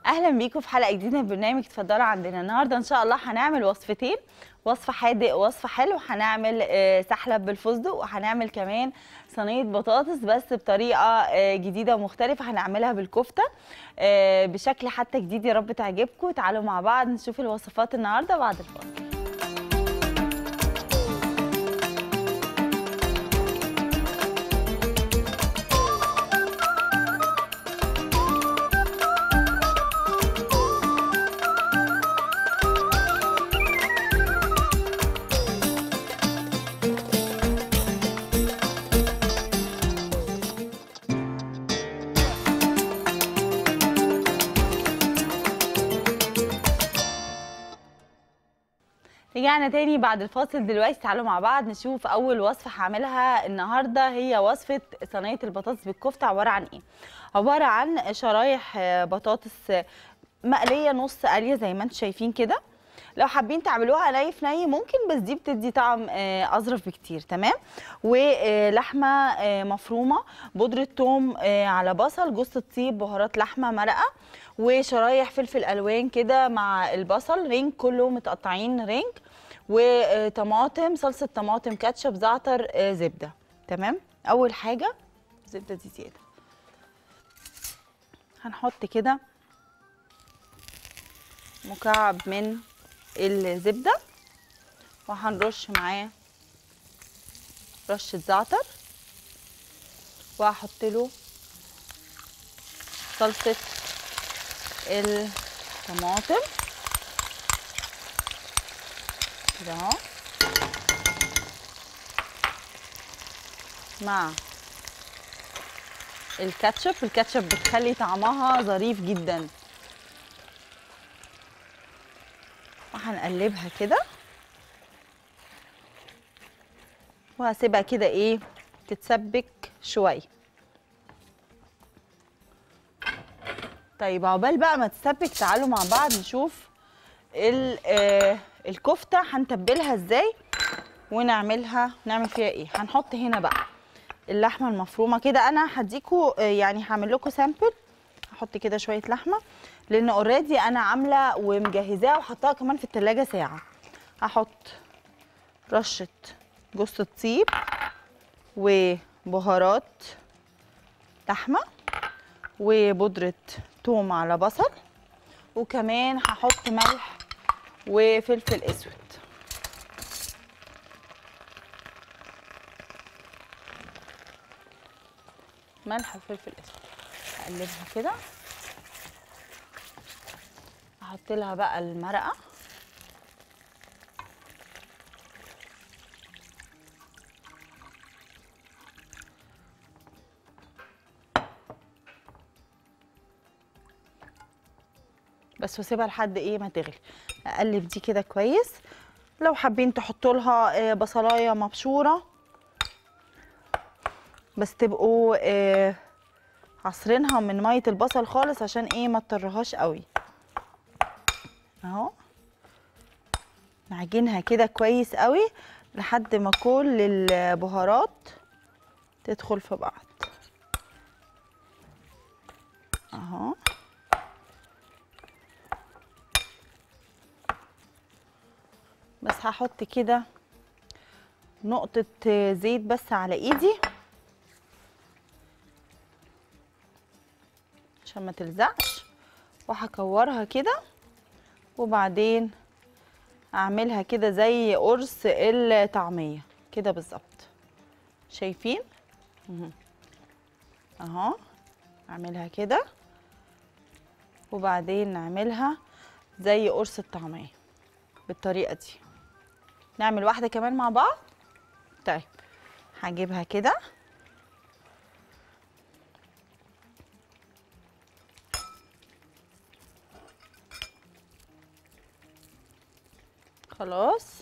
اهلا بيكم في حلقه جديده من برنامج اتفضلوا عندنا النهارده ان شاء الله هنعمل وصفتين وصفه حادق ووصفه حلو هنعمل آه، سحلب بالفستق وهنعمل كمان صينيه بطاطس بس بطريقه آه، جديده ومختلفه هنعملها بالكفته آه، بشكل حتى جديد يا رب تعجبكم تعالوا مع بعض نشوف الوصفات النهارده بعد الفاصل رجعنا تاني بعد الفاصل دلوقتي تعالوا مع بعض نشوف اول وصفه هعملها النهارده هي وصفه صينيه البطاطس بالكفته عباره عن ايه عباره عن شرايح آه، بطاطس آه، مقليه نص قليه زي ما انتم شايفين كده لو حابين تعملوها ني في ني ممكن بس دي بتدي طعم آه، اظرف بكتير تمام ولحمه آه، مفرومه بودره ثوم آه، على بصل جوز الطيب بهارات لحمه مرقه وشرايح فلفل الوان كده مع البصل رينج كله متقطعين رينج وطماطم صلصه طماطم كاتشب زعتر آه، زبده تمام اول حاجه الزبده دي زياده هنحط كده مكعب من الزبده وهنرش معاه رشه زعتر وهحط له صلصه الطماطم كده اهو مع الكاتشب الكاتشب بتخلي طعمها ظريف جدا وهنقلبها كده وهسيبها كده ايه تتسبك شويه طيب عقبال بقى ما تسبك تعالوا مع بعض نشوف ال- آه، الكفته هنتبلها ازاي ونعملها نعمل فيها ايه هنحط هنا بقى اللحمه المفرومه كده انا هديكوا آه، يعني هعمل لكم سامبل هحط كده شويه لحمه لان اوريدي انا عامله ومجهزاها وحطاها كمان في التلاجة ساعه هحط رشه جوز الطيب وبهارات لحمه وبودرة توم على بصل وكمان هحط ملح وفلفل اسود ملح وفلفل اسود هقلبها كده احط لها بقى المرقه بس واسيبها لحد ايه ما تغلي اقلب دي كده كويس لو حابين تحطوا لها آه، بصلايه مبشوره بس تبقوا آه، عصرينها من ميه البصل خالص عشان ايه ما تطرهاش قوي اهو نعجنها كده كويس قوي لحد ما كل البهارات تدخل في بعض اهو بس هحط كده نقطة زيت بس على ايدي عشان ما تلزقش وهكورها كده وبعدين اعملها كده زي قرص الطعمية كده بالظبط شايفين مهم. اهو اعملها كده وبعدين نعملها زي قرص الطعمية بالطريقة دي نعمل واحدة كمان مع بعض طيب هجيبها كده خلاص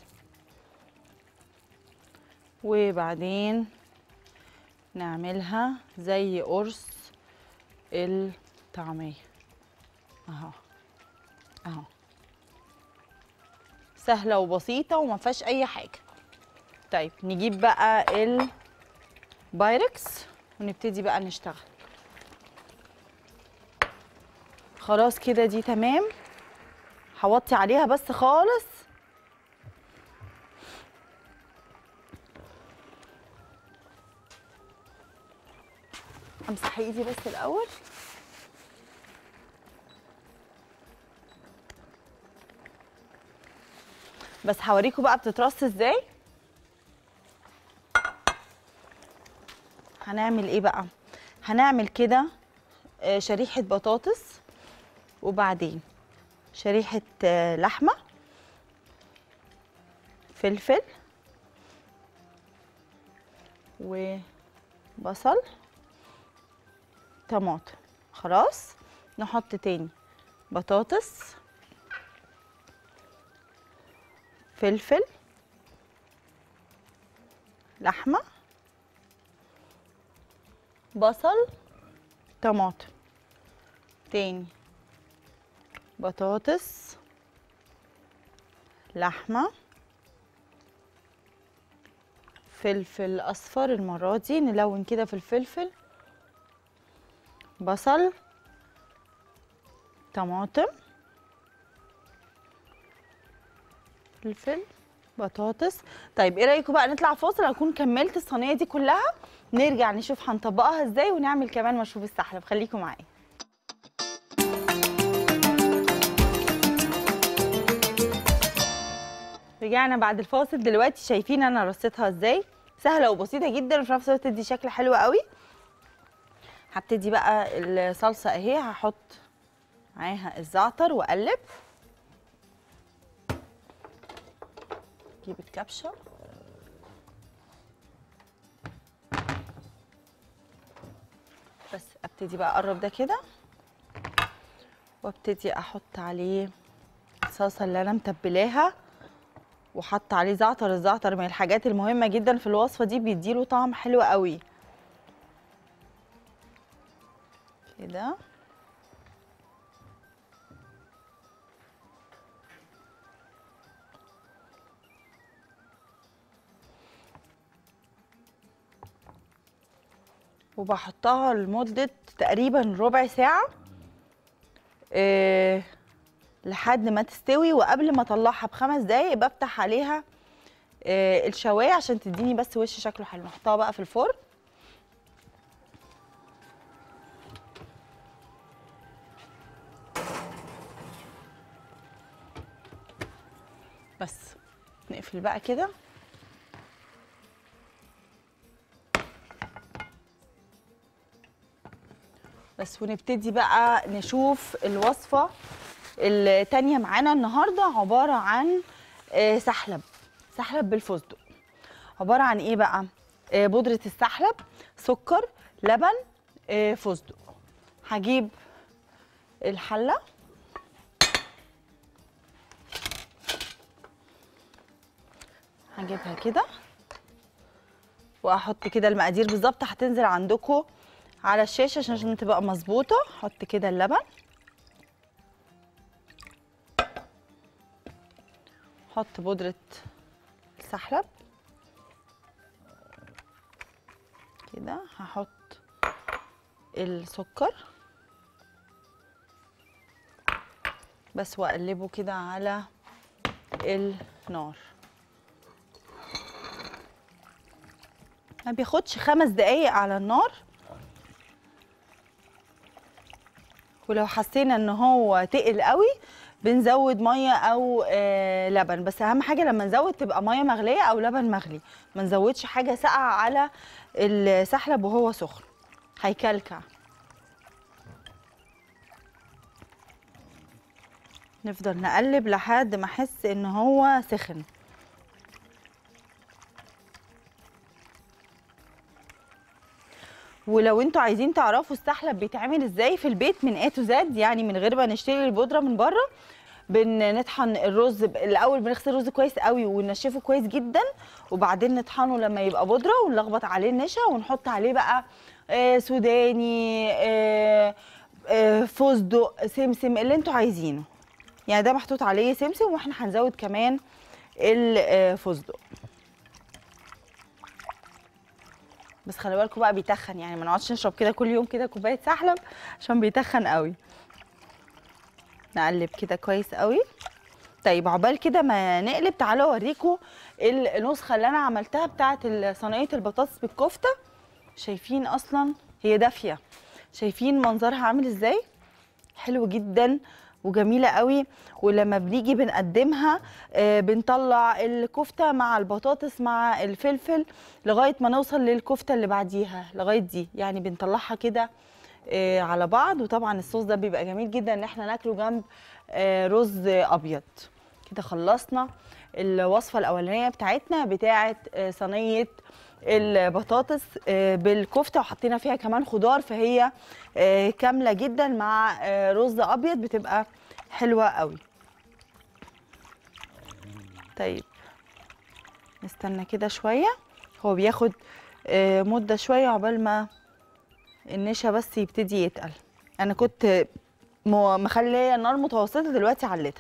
وبعدين نعملها زي قرص الطعمية اهو اهو سهله وبسيطه وما فيهاش اي حاجه طيب نجيب بقى البايركس ونبتدي بقى نشتغل خلاص كده دي تمام هوطي عليها بس خالص امسح ايدي بس الاول بس هوريكم بقى بتترص ازاي هنعمل ايه بقى هنعمل كده آه، شريحه بطاطس وبعدين شريحه آه، لحمه فلفل وبصل طماطم خلاص نحط تاني بطاطس فلفل لحمه بصل طماطم تاني بطاطس لحمه فلفل اصفر المره دي نلون كده في الفلفل بصل طماطم فلفل بطاطس طيب ايه رايكم بقى نطلع فاصل اكون كملت الصينيه دي كلها نرجع نشوف هنطبقها ازاي ونعمل كمان مشروب السحلب خليكم معايا رجعنا بعد الفاصل دلوقتي شايفين انا رصيتها ازاي سهله وبسيطه جدا وفي نفس الوقت تدي شكل حلو قوي هبتدي بقى الصلصه اهي هحط معاها الزعتر واقلب اجيب الكبشه بس ابتدي بقى اقرب ده كده وابتدي احط عليه الصلصه اللي انا متبلاها وحط عليه زعتر الزعتر من الحاجات المهمه جدا في الوصفه دي بيديله طعم حلو قوي كده وبحطها لمدة تقريبا ربع ساعة إيه لحد ما تستوي وقبل ما اطلعها بخمس دقايق بفتح عليها إيه الشواية عشان تديني بس وش شكله حلو نحطها بقى في الفرن بس نقفل بقى كده بس ونبتدي بقى نشوف الوصفة التانية معانا النهاردة عبارة عن آه، سحلب سحلب بالفستق عبارة عن ايه بقى آه، بودرة السحلب سكر لبن آه، فستق هجيب الحلة هجيبها كده واحط كده المقادير بالظبط هتنزل عندكم على الشاشه عشان- عشان تبقى مظبوطه احط كده اللبن احط بودره السحلب كده هحط السكر بس واقلبه كده على النار ما بياخدش خمس دقايق على النار ولو حسينا ان هو تقل قوي بنزود ميه او آه لبن بس اهم حاجه لما نزود تبقى ميه مغليه او لبن مغلي ما نزودش حاجه ساقعه على السحلب وهو سخن هيكلكع نفضل نقلب لحد ما احس ان هو سخن ولو انتوا عايزين تعرفوا السحلب بيتعمل ازاي في البيت من A to Z يعني من غير ما نشتري البودره من بره بنطحن الرز ب- الاول بنغسل الرز كويس قوي وننشفه كويس جدا وبعدين نطحنه لما يبقى بودره ونلخبط عليه النشا ونحط عليه بقى آه، سوداني آه، آه، فستق سمسم اللي انتوا عايزينه يعني ده محطوط عليه سمسم واحنا هنزود كمان الفستق بس خلي بالكم بقى بيتخن يعني ما نقعدش نشرب كده كل يوم كده كوبايه سحلب عشان بيتخن قوي نقلب كده كويس قوي طيب عقبال كده ما نقلب تعالوا اوريكم النسخه اللي انا عملتها بتاعه صينيه البطاطس بالكفته شايفين اصلا هي دافيه شايفين منظرها عامل ازاي حلو جدا وجميله قوي ولما بنيجي بنقدمها آه، بنطلع الكفته مع البطاطس مع الفلفل لغايه ما نوصل للكفته اللي بعديها لغايه دي يعني بنطلعها كده آه، على بعض وطبعا الصوص ده بيبقى جميل جدا ان احنا ناكله جنب آه، رز ابيض كده خلصنا الوصفه الاولانيه بتاعتنا بتاعه آه، صينيه البطاطس آه، بالكفته وحطينا فيها كمان خضار فهي آه، كامله جدا مع آه، رز ابيض بتبقى حلوه قوي طيب نستنى كده شويه هو بياخد آه، مده شويه عقبال ما النشا بس يبتدي يتقل انا كنت مو- مخليه النار متوسطه دلوقتي عليتها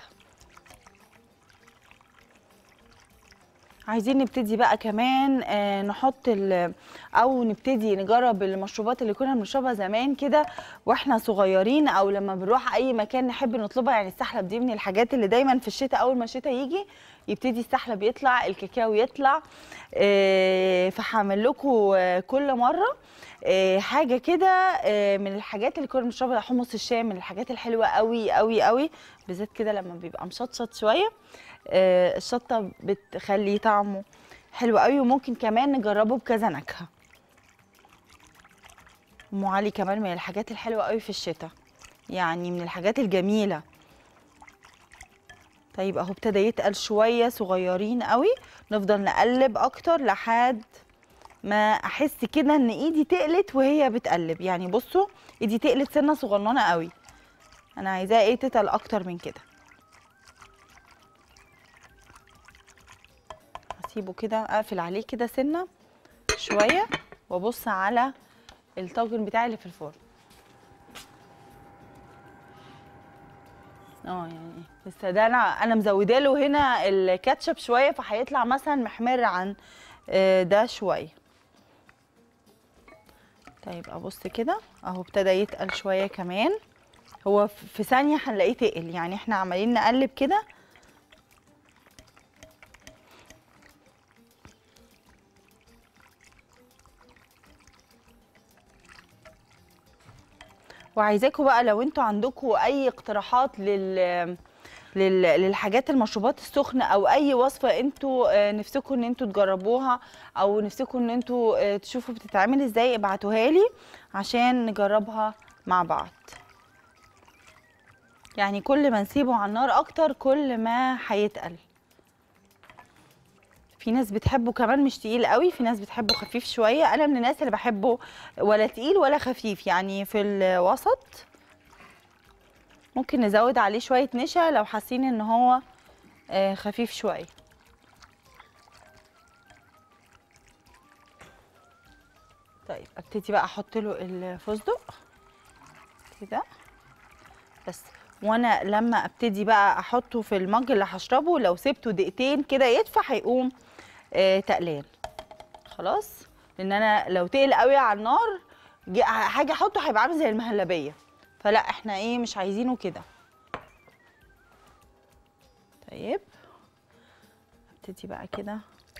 عايزين نبتدي بقى كمان آه، نحط ال- او نبتدي نجرب المشروبات اللي كنا بنشربها زمان كده واحنا صغيرين او لما بنروح اي مكان نحب نطلبها يعني السحلب دي من الحاجات اللي دايما في الشتاء اول ما الشتاء يجي يبتدي السحلب يطلع الكاكاو يطلع آه، فهعمل لكم آه، كل مره آه، حاجه كده آه، من الحاجات اللي كنا بنشربها حمص الشام من الحاجات الحلوه قوي قوي قوي بالذات كده لما بيبقى مشطشط شويه آه، الشطه بتخلي طعمه حلو قوي وممكن كمان نجربه بكذا نكهه ام علي كمان من الحاجات الحلوه قوي في الشتاء يعني من الحاجات الجميله طيب اهو ابتدى يتقل شويه صغيرين قوي نفضل نقلب اكتر لحد ما احس كده ان ايدي تقلت وهي بتقلب يعني بصوا ايدي تقلت سنه صغننه قوي انا عايزاها ايه تتقل اكتر من كده هسيبه كده اقفل عليه كده سنه شويه وابص على الطاجن بتاعي اللي في الفرن اه يعني لسه ده انا انا مزوده له هنا الكاتشب شويه فهيطلع مثلا محمر عن آه، ده شويه طيب ابص كده اهو ابتدى يتقل شويه كمان هو في في ثانيه هنلاقيه تقل يعني احنا عمالين نقلب كده وعايزاكم بقى لو انتوا عندكم اي اقتراحات لل لل- للحاجات المشروبات السخنه او اي وصفه انتوا آه، نفسكم ان انتوا تجربوها او نفسكم ان انتوا آه، تشوفوا بتتعمل ازاي ابعتوها لي عشان نجربها مع بعض يعني كل ما نسيبه على النار اكتر كل ما هيتقل في ناس بتحبه كمان مش تقيل قوي في ناس بتحبه خفيف شويه انا من الناس اللي بحبه ولا تقيل ولا خفيف يعني في الوسط ممكن نزود عليه شويه نشا لو حاسين ان هو آه، خفيف شويه طيب ابتدي بقى احط له الفستق كده بس وانا لما ابتدي بقى احطه في المج اللي هشربه لو سبته دقيقتين كده يدفى هيقوم آه تقلان خلاص لان انا لو تقل قوي على النار جي- حاجه احطه هيبقى عامل زي المهلبيه فلا احنا ايه مش عايزينه كده طيب ابتدي بقى كده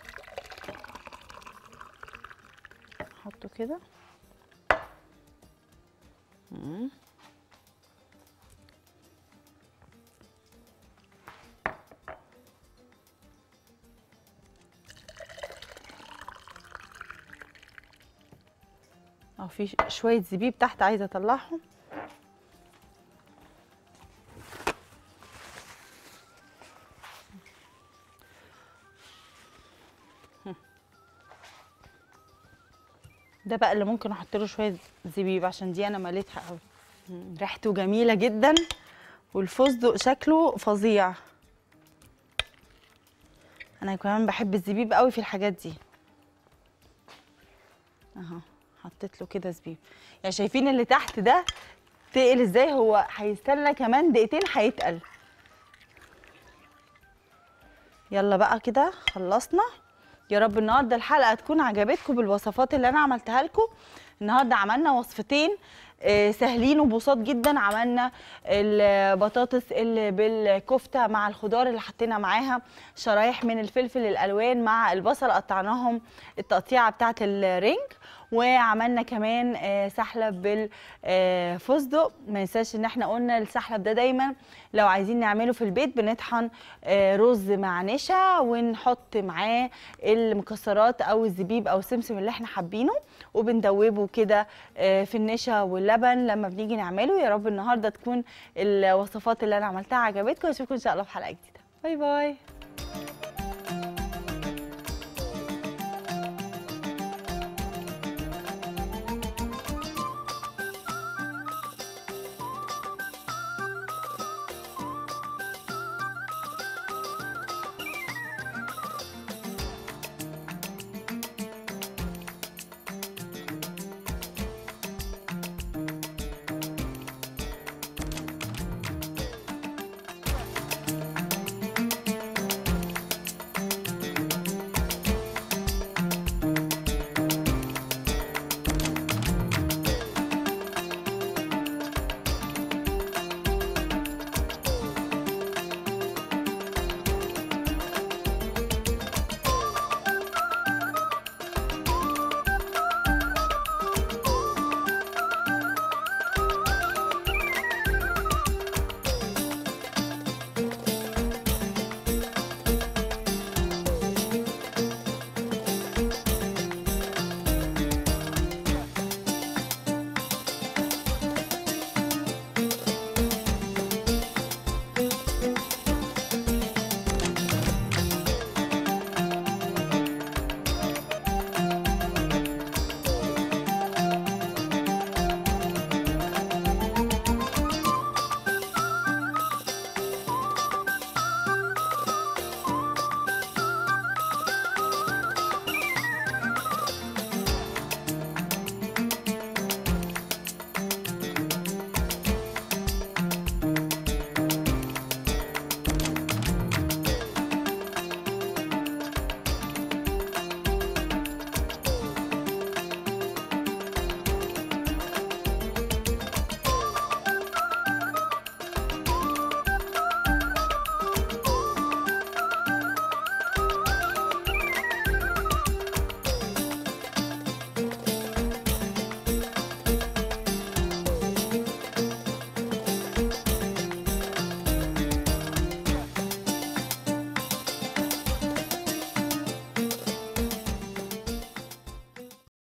احطه كده مم. اه في ش- شويه زبيب تحت عايزه اطلعهم ده بقى اللي ممكن احط له شويه زبيب عشان دي انا مليتها قوي مم، ريحته جميله جدا والفستق شكله فظيع انا كمان بحب الزبيب قوي في الحاجات دي اهو حطيت له كده زبيب يعني شايفين اللي تحت ده تقل ازاي هو هيستنى كمان دقيقتين هيتقل يلا بقى كده خلصنا يا رب النهارده الحلقه تكون عجبتكم بالوصفات اللي انا عملتها لكم النهارده عملنا وصفتين آه، سهلين وبساط جدا عملنا البطاطس اللي بالكفته مع الخضار اللي حطينا معاها شرايح من الفلفل الالوان مع البصل قطعناهم التقطيعه بتاعه الرنج وعملنا كمان آه، سحلب بالفستق ما ننساش ان احنا قلنا السحلب ده دايما لو عايزين نعمله في البيت بنطحن آه، رز مع نشا ونحط معاه المكسرات او الزبيب او السمسم اللي احنا حابينه وبندوبه كده آه، في النشا واللبن لما بنيجي نعمله يا رب النهارده تكون الوصفات اللي انا عملتها عجبتكم واشوفكم ان شاء الله في حلقه جديده باي باي